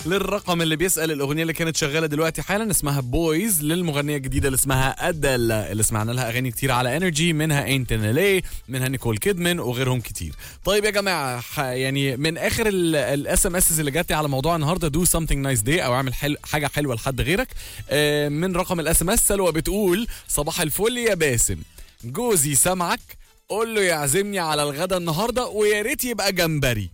للرقم اللي بيسال الاغنيه اللي كانت شغاله دلوقتي حالا اسمها بويز للمغنيه الجديده اللي اسمها ادل اللي سمعنا لها اغاني كتير على انرجي منها انت لي منها نيكول كيدمان وغيرهم كتير طيب يا جماعه ح- يعني من اخر الاس ام اس اللي جات لي على موضوع النهارده دو something نايس داي او اعمل حل حاجه حلوه لحد غيرك آه، من رقم الاس ام اس سلوى بتقول صباح الفل يا باسم جوزي سامعك قول له يعزمني على الغدا النهارده ويا ريت يبقى جمبري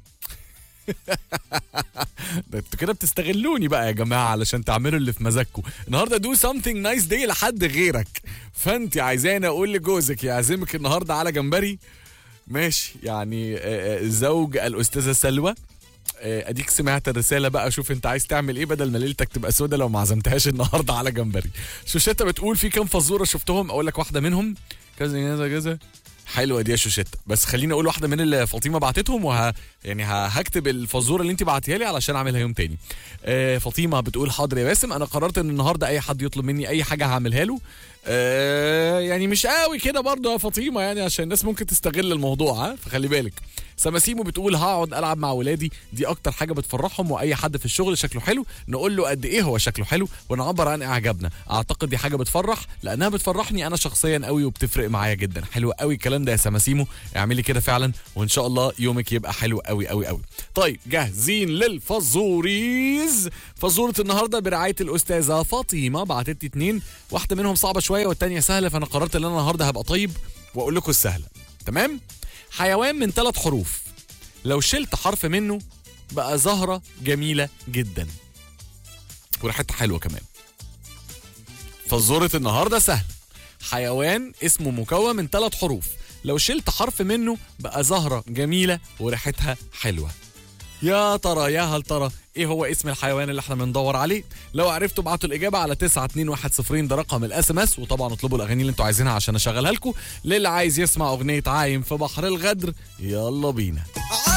ده انتوا كده بتستغلوني بقى يا جماعه علشان تعملوا اللي في مزاجكم النهارده دو something نايس داي لحد غيرك فانت عايزاني اقول لجوزك يعزمك النهارده على جمبري ماشي يعني آه، آه، زوج الاستاذه سلوى آه، اديك سمعت الرساله بقى شوف انت عايز تعمل ايه بدل ما ليلتك تبقى سودة لو ما عزمتهاش النهارده على جمبري شوشته بتقول في كام فزوره شفتهم اقول لك واحده منهم كذا كذا كذا حلوه دي يا شوشته بس خليني اقول واحده من اللي فاطمه بعتتهم وه يعني ه- هكتب الفزوره اللي انت بعتيها لي علشان اعملها يوم تاني آه فاطمه بتقول حاضر يا باسم انا قررت ان النهارده اي حد يطلب مني اي حاجه هعملها له آه يعني مش قوي كده برضه يا فاطمه يعني عشان الناس ممكن تستغل الموضوع ها فخلي بالك سماسيمو بتقول هقعد العب مع ولادي دي اكتر حاجه بتفرحهم واي حد في الشغل شكله حلو نقول له قد ايه هو شكله حلو ونعبر عن اعجابنا اعتقد دي حاجه بتفرح لانها بتفرحني انا شخصيا قوي وبتفرق معايا جدا حلو قوي الكلام ده يا سماسيمو اعملي كده فعلا وان شاء الله يومك يبقى حلو قوي قوي قوي طيب جاهزين للفزوريز فزوره النهارده برعايه الاستاذه فاطمه بعتت لي اتنين واحده منهم صعبه شويه والتانيه سهله فانا قررت ان انا النهارده هبقى طيب واقول لكم السهله تمام حيوان من ثلاث حروف لو شلت حرف منه بقى زهرة جميلة جدا وريحتها حلوة كمان فزورة النهاردة سهل حيوان اسمه مكون من ثلاث حروف لو شلت حرف منه بقى زهرة جميلة وريحتها حلوة يا ترى يا هل ترى ايه هو اسم الحيوان اللي احنا بندور عليه لو عرفتوا ابعتوا الاجابه على 92110 ده رقم الاس ام اس وطبعا اطلبوا الاغاني اللي انتوا عايزينها عشان اشغلها لكم للي عايز يسمع اغنيه عايم في بحر الغدر يلا بينا